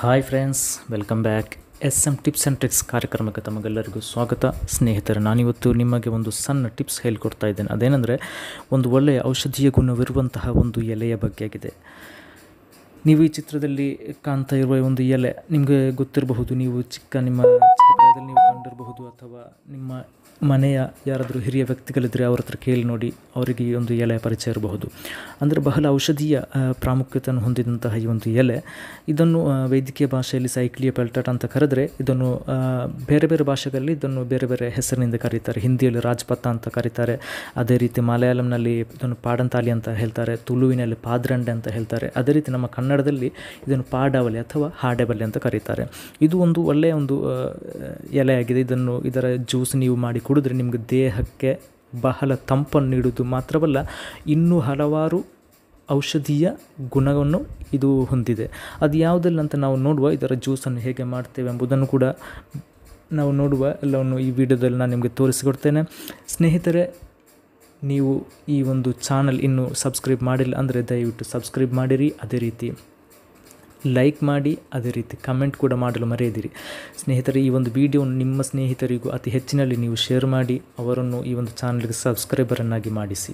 hi friends welcome back S M tips and tricks ಕಾರ್ಯಕ್ರಮಕ್ಕೆ ತಮಗೆಲ್ಲರಿಗೂ ಸ್ವಾಗತ ಸ್ನೇಹಿತರೆ ನಾನಿವತ್ತು ನಿಮಗೆ ಒಂದು ಸಣ್ಣ ಟಿಪ್ಸ್ ಹೇಳಿಕೊಡ್ತಾ ಇದ್ದೇನೆ ಅದೇನೆಂದರೆ ಒಂದು ಒಳ್ಳೆಯ ಔಷಧೀಯ ಗುಣವಿರುವಂತಹ ಒಂದು ಎಲೆಯ ಬಗ್ಗೆ ಆಗಿದೆ ನೀವು ಈ ಚಿತ್ರದಲ್ಲಿ ಕಾಣ್ತಾ ಇರುವ ಒಂದು ಎಲೆ ನಿಮಗೆ ಗೊತ್ತಿರಬಹುದು ನೀವು ಚಿಕ್ಕ ನಿಮ್ಮ ಚಿಕ್ಕ ಪ್ರಾಯದಲ್ಲಿ ನೀವು ಕಂಡಿರಬಹುದು ಅಥವಾ ನಿಮ್ಮ ಮನೆಯ ಯಾರಾದರೂ ಹಿರಿಯ ವ್ಯಕ್ತಿಗಳಿದ್ದರೆ ಅವ್ರ ಹತ್ರ ಕೇಳಿ ನೋಡಿ ಅವರಿಗೆ ಈ ಒಂದು ಎಲೆ ಪರಿಚಯ ಇರಬಹುದು ಅಂದರೆ ಬಹಳ ಔಷಧೀಯ ಆ, ಪ್ರಾಮುಖ್ಯತೆಯನ್ನು ಹೊಂದಿದಂತಹ ಈ ಒಂದು ಎಲೆ ಇದನ್ನು ಆ, ವೈದ್ಯಕೀಯ ಭಾಷೆಯಲ್ಲಿ ಸೈಕ್ಲಿಯ ಪೆಲ್ಟಟ್ ಅಂತ ಕರೆದರೆ ಇದನ್ನು ಆ, ಬೇರೆ ಬೇರೆ ಭಾಷೆಗಳಲ್ಲಿ ಇದನ್ನು ಬೇರೆ ಬೇರೆ ಹೆಸರಿನಿಂದ ಕರೀತಾರೆ ಹಿಂದಿಯಲ್ಲಿ ರಾಜ್ಪಥ ಅಂತ ಕರೀತಾರೆ ಅದೇ ರೀತಿ ಮಲಯಾಳಂನಲ್ಲಿ ಇದನ್ನು ಪಾಡಂತಾಲಿ ಅಂತ ಹೇಳ್ತಾರೆ ತುಳುವಿನಲ್ಲಿ ಪಾದ್ರಂಡೆ ಅಂತ ಹೇಳ್ತಾರೆ ಅದೇ ರೀತಿ ನಮ್ಮ ಕನ್ನಡದಲ್ಲಿ ಇದನ್ನು ಪಾಡವಲೆ ಅಥವಾ ಹಾಡೆಬಲೆ ಅಂತ ಕರೀತಾರೆ ಇದು ಒಂದು ಒಳ್ಳೆಯ ಒಂದು ಆ, ಎಲೆಯಾಗಿದೆ ಇದನ್ನು ಇದರ ಜ್ಯೂಸ್ ನೀವು ಮಾಡಿ ಕುಡಿದ್ರೆ ನಿಮಗೆ ದೇಹಕ್ಕೆ ಬಹಳ ತಂಪನ್ನು ನೀಡುವುದು ಮಾತ್ರವಲ್ಲ ಇನ್ನೂ ಹಲವಾರು ಔಷಧೀಯ ಗುಣವನ್ನು ಇದು ಹೊಂದಿದೆ ಅದು ಯಾವುದೆಲ್ಲ ಅಂತ ನಾವು ನೋಡುವ ಇದರ ಜ್ಯೂಸನ್ನು ಹೇಗೆ ಮಾಡ್ತೇವೆ ಎಂಬುದನ್ನು ಕೂಡ ನಾವು ನೋಡುವ ಎಲ್ಲವನ್ನು ಈ ವಿಡಿಯೋದಲ್ಲಿ ನಾನು ನಿಮಗೆ ತೋರಿಸಿಕೊಡ್ತೇನೆ ಸ್ನೇಹಿತರೆ ನೀವು ಈ ಒಂದು ಚಾನಲ್ ಇನ್ನೂ ಸಬ್ಸ್ಕ್ರೈಬ್ ಮಾಡಿಲ್ಲ ಅಂದರೆ ದಯವಿಟ್ಟು ಸಬ್ಸ್ಕ್ರೈಬ್ ಮಾಡಿರಿ ಅದೇ ರೀತಿ ಲೈಕ್ ಮಾಡಿ ಅದೇ ರೀತಿ ಕಮೆಂಟ್ ಕೂಡ ಮಾಡಲು ಮರೆಯದಿರಿ ಸ್ನೇಹಿತರೆ ಈ ಒಂದು ವಿಡಿಯೋವನ್ನು ನಿಮ್ಮ ಸ್ನೇಹಿತರಿಗೂ ಅತಿ ಹೆಚ್ಚಿನಲ್ಲಿ ನೀವು ಶೇರ್ ಮಾಡಿ ಅವರನ್ನು ಈ ಒಂದು ಚಾನಲ್ಗೆ ಸಬ್ಸ್ಕ್ರೈಬರನ್ನಾಗಿ ಮಾಡಿಸಿ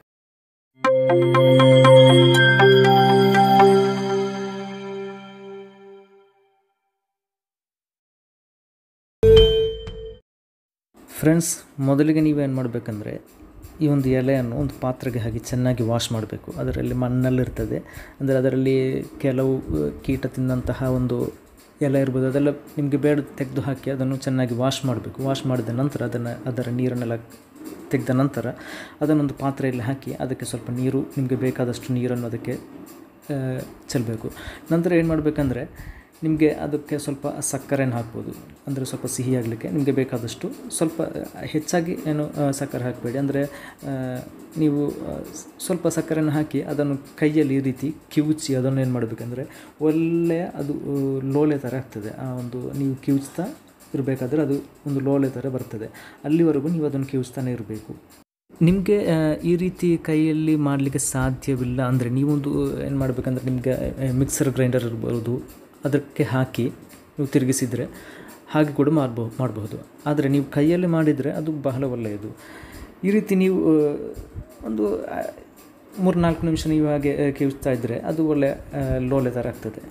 ಫ್ರೆಂಡ್ಸ್ ಮೊದಲಿಗೆ ನೀವೇನು ಮಾಡಬೇಕಂದ್ರೆ ಈ ಒಂದು ಎಲೆಯನ್ನು ಒಂದು ಪಾತ್ರೆಗೆ ಹಾಕಿ ಚೆನ್ನಾಗಿ ವಾಶ್ ಮಾಡಬೇಕು ಅದರಲ್ಲಿ ಮಣ್ಣಲ್ಲಿರ್ತದೆ ಅಂದರೆ ಅದರಲ್ಲಿ ಕೆಲವು ಅಹ್, ಕೀಟ ತಿಂದಂತಹ ಒಂದು ಎಲೆ ಇರ್ಬೋದು ಅದೆಲ್ಲ ನಿಮಗೆ ಬೇಡ ತೆಗೆದು ಹಾಕಿ ಅದನ್ನು ಚೆನ್ನಾಗಿ ವಾಶ್ ಮಾಡಬೇಕು ವಾಶ್ ಮಾಡಿದ ನಂತರ ಅದನ್ನು ಅದರ ನೀರನ್ನೆಲ್ಲ ತೆಗೆದ ನಂತರ ಅದನ್ನೊಂದು ಪಾತ್ರೆಯಲ್ಲಿ ಹಾಕಿ ಅದಕ್ಕೆ ಸ್ವಲ್ಪ ನೀರು ನಿಮಗೆ ಬೇಕಾದಷ್ಟು ನೀರನ್ನು ಅದಕ್ಕೆ ಆ, ಚೆಲ್ಲಬೇಕು ನಂತರ ಏನು ಮಾಡಬೇಕಂದ್ರೆ ನಿಮಗೆ ಅದಕ್ಕೆ ಸ್ವಲ್ಪ ಸಕ್ಕರೆಯನ್ನು ಹಾಕ್ಬೋದು ಅಂದರೆ ಸ್ವಲ್ಪ ಸಿಹಿ ಆಗಲಿಕ್ಕೆ ನಿಮಗೆ ಬೇಕಾದಷ್ಟು ಸ್ವಲ್ಪ ಆ, ಹೆಚ್ಚಾಗಿ ಏನು ಆ, ಸಕ್ಕರೆ ಹಾಕಬೇಡಿ ಅಂದರೆ ಆ, ನೀವು ಆ, ಸ್- ಸ್ವಲ್ಪ ಸಕ್ಕರೆಯನ್ನು ಹಾಕಿ ಅದನ್ನು ಕೈಯಲ್ಲಿ ಈ ರೀತಿ ಕಿವುಚಿ ಅದನ್ನು ಏನು ಮಾಡಬೇಕಂದ್ರೆ ಒಳ್ಳೆಯ ಅದು ಆ, ಲೋಳೆ ಥರ ಆಗ್ತದೆ ಆ ಒಂದು ನೀವು ಕಿವುಚ್ತಾ ಇರಬೇಕಾದ್ರೆ ಅದು ಒಂದು ಲೋಳೆ ಥರ ಬರ್ತದೆ ಅಲ್ಲಿವರೆಗೂ ನೀವು ಅದನ್ನು ಕಿವುಚ್ತಾನೆ ಇರಬೇಕು ನಿಮಗೆ ಈ ರೀತಿ ಕೈಯಲ್ಲಿ ಮಾಡಲಿಕ್ಕೆ ಸಾಧ್ಯವಿಲ್ಲ ಅಂದರೆ ನೀವೊಂದು ಏನು ಮಾಡಬೇಕಂದ್ರೆ ನಿಮಗೆ ಮಿಕ್ಸರ್ ಗ್ರೈಂಡರ್ ಇರ್ಬೋದು ಅದಕ್ಕೆ ಹಾಕಿ ನೀವು ತಿರುಗಿಸಿದರೆ ಹಾಗೆ ಕೂಡ ಮಾಡಬಹುದು ಮಾಡಬಹುದು ಆದರೆ ನೀವು ಕೈಯಲ್ಲಿ ಮಾಡಿದರೆ ಅದು ಬಹಳ ಒಳ್ಳೆಯದು ಈ ರೀತಿ ನೀವು ಆ, ಒಂದು ಮೂರು ನಾಲ್ಕು ನಿಮಿಷ ನೀವು ಹಾಗೆ ಆ, ಕಿವುಚ್ತಾ ಇದ್ದರೆ ಅದು ಒಳ್ಳೆ ಆ, ಲೋಲೆ ಥರ ಆಗ್ತದೆ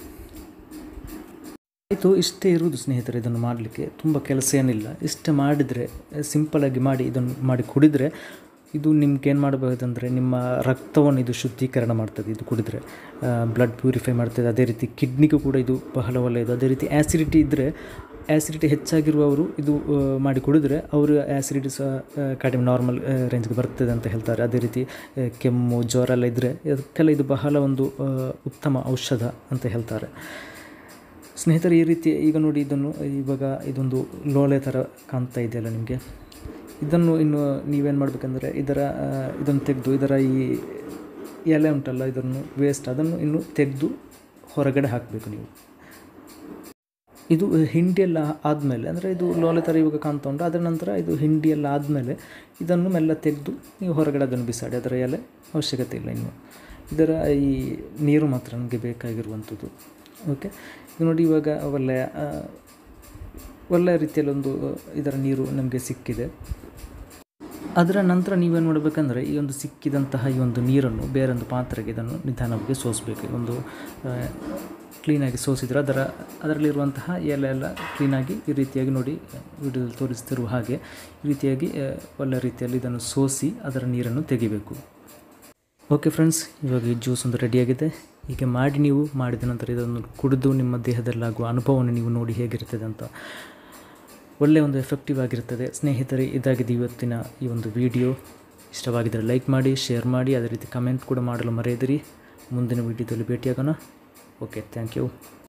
ಆಯಿತು ಇಷ್ಟೇ ಇರುವುದು ಸ್ನೇಹಿತರೆ ಇದನ್ನು ಮಾಡಲಿಕ್ಕೆ ತುಂಬ ಕೆಲಸ ಏನಿಲ್ಲ ಇಷ್ಟೇ ಮಾಡಿದರೆ ಸಿಂಪಲಾಗಿ ಮಾಡಿ ಇದನ್ನು ಮಾಡಿ ಕುಡಿದರೆ ಇದು ನಿಮ್ಗೆ ಏನು ಮಾಡಬಹುದಂದರೆ ನಿಮ್ಮ ರಕ್ತವನ್ನು ಇದು ಶುದ್ಧೀಕರಣ ಮಾಡ್ತದೆ ಇದು ಕುಡಿದರೆ ಬ್ಲಡ್ ಪ್ಯೂರಿಫೈ ಮಾಡ್ತದೆ ಅದೇ ರೀತಿ ಕಿಡ್ನಿಗೂ ಕೂಡ ಇದು ಬಹಳ ಒಳ್ಳೆಯದು ಅದೇ ರೀತಿ ಆ್ಯಸಿಡಿಟಿ ಇದ್ದರೆ ಆ್ಯಸಿಡಿಟಿ ಹೆಚ್ಚಾಗಿರುವವರು ಇದು ಆ, ಮಾಡಿ ಕುಡಿದ್ರೆ ಅವರು ಆ್ಯಸಿಡಿಟಿ ಸಹ ಆ, ಕಡಿಮೆ ನಾರ್ಮಲ್ ರೇಂಜ್ಗೆ ಬರ್ತದೆ ಅಂತ ಹೇಳ್ತಾರೆ ಅದೇ ರೀತಿ ಆ, ಕೆಮ್ಮು ಜ್ವರ ಎಲ್ಲ ಇದ್ದರೆ ಅದಕ್ಕೆಲ್ಲ ಇದು ಬಹಳ ಒಂದು ಆ, ಉತ್ತಮ ಔಷಧ ಅಂತ ಹೇಳ್ತಾರೆ ಸ್ನೇಹಿತರೆ ಈ ರೀತಿ ಈಗ ನೋಡಿ ಇದನ್ನು ಇವಾಗ ಇದೊಂದು ಲೋಳೆ ಥರ ಕಾಣ್ತಾ ಇದೆಯಲ್ಲ ನಿಮಗೆ ಇದನ್ನು ಇನ್ನು ನೀವೇನು ಮಾಡಬೇಕಂದ್ರೆ ಇದರ ಆ, ಇದನ್ನು ತೆಗೆದು ಇದರ ಈ ಎಲೆ ಉಂಟಲ್ಲ ಇದನ್ನು ವೇಸ್ಟ್ ಅದನ್ನು ಇನ್ನು ತೆಗೆದು ಹೊರಗಡೆ ಹಾಕಬೇಕು ನೀವು ಇದು ಹಿಂಡಿ ಎಲ್ಲ ಆದಮೇಲೆ ಅಂದರೆ ಇದು ಲೋಲೆ ಥರ ಇವಾಗ ಕಾಣ್ತಾ ಉಂಟು ಅದರ ನಂತರ ಇದು ಹಿಂಡಿ ಎಲ್ಲ ಆದಮೇಲೆ ಇದನ್ನು ಮೆಲ್ಲ ತೆಗೆದು ನೀವು ಹೊರಗಡೆ ಅದನ್ನು ಬಿಸಾಡಿ ಅದರ ಎಲೆ ಅವಶ್ಯಕತೆ ಇಲ್ಲ ಇನ್ನು ಇದರ ಈ ನೀರು ಮಾತ್ರ ನಮಗೆ ಬೇಕಾಗಿರುವಂಥದ್ದು ಓಕೆ ಇದು ನೋಡಿ ಇವಾಗ ಒಳ್ಳೆಯ ಆ, ಒಳ್ಳೆಯ ರೀತಿಯಲ್ಲಿ ಒಂದು ಇದರ ನೀರು ನಮಗೆ ಸಿಕ್ಕಿದೆ ಅದರ ನಂತರ ನೀವೇನು ಮಾಡಬೇಕಂದ್ರೆ ಈ ಒಂದು ಸಿಕ್ಕಿದಂತಹ ಈ ಒಂದು ನೀರನ್ನು ಬೇರೊಂದು ಪಾತ್ರೆಗೆ ಇದನ್ನು ನಿಧಾನವಾಗಿ ಸೋಸಬೇಕು ಒಂದು ಆ, ಕ್ಲೀನಾಗಿ ಸೋಸಿದರೆ ಅದರ ಅದರಲ್ಲಿರುವಂತಹ ಎಲೆ ಎಲ್ಲ ಕ್ಲೀನಾಗಿ ಈ ರೀತಿಯಾಗಿ ನೋಡಿ ವಿಡಿಯೋದಲ್ಲಿ ತೋರಿಸ್ತಿರುವ ಹಾಗೆ ಈ ರೀತಿಯಾಗಿ ಆ, ಒಳ್ಳೆಯ ರೀತಿಯಲ್ಲಿ ಇದನ್ನು ಸೋಸಿ ಅದರ ನೀರನ್ನು ತೆಗಿಬೇಕು ಓಕೆ ಫ್ರೆಂಡ್ಸ್ ಇವಾಗ ಈ ಜ್ಯೂಸ್ ಒಂದು ರೆಡಿಯಾಗಿದೆ ಹೀಗೆ ಮಾಡಿ ನೀವು ಮಾಡಿದ ನಂತರ ಇದನ್ನು ಕುಡಿದು ನಿಮ್ಮ ದೇಹದಲ್ಲಾಗುವ ಅನುಭವವನ್ನು ನೀವು ನೋಡಿ ಹೇಗಿರ್ತದೆ ಅಂತ ಒಳ್ಳೆಯ ಒಂದು ಎಫೆಕ್ಟಿವ್ ಆಗಿರ್ತದೆ ಸ್ನೇಹಿತರೆ ಇದಾಗಿದೆ ಇವತ್ತಿನ ಈ ಒಂದು ವಿಡಿಯೋ ಇಷ್ಟವಾಗಿದ್ದರೆ ಲೈಕ್ ಮಾಡಿ ಶೇರ್ ಮಾಡಿ ಅದೇ ರೀತಿ ಕಮೆಂಟ್ ಕೂಡ ಮಾಡಲು ಮರೆಯದಿರಿ ಮುಂದಿನ ವಿಡಿಯೋದಲ್ಲಿ ಭೇಟಿಯಾಗೋಣ ಓಕೆ ಥ್ಯಾಂಕ್ ಯು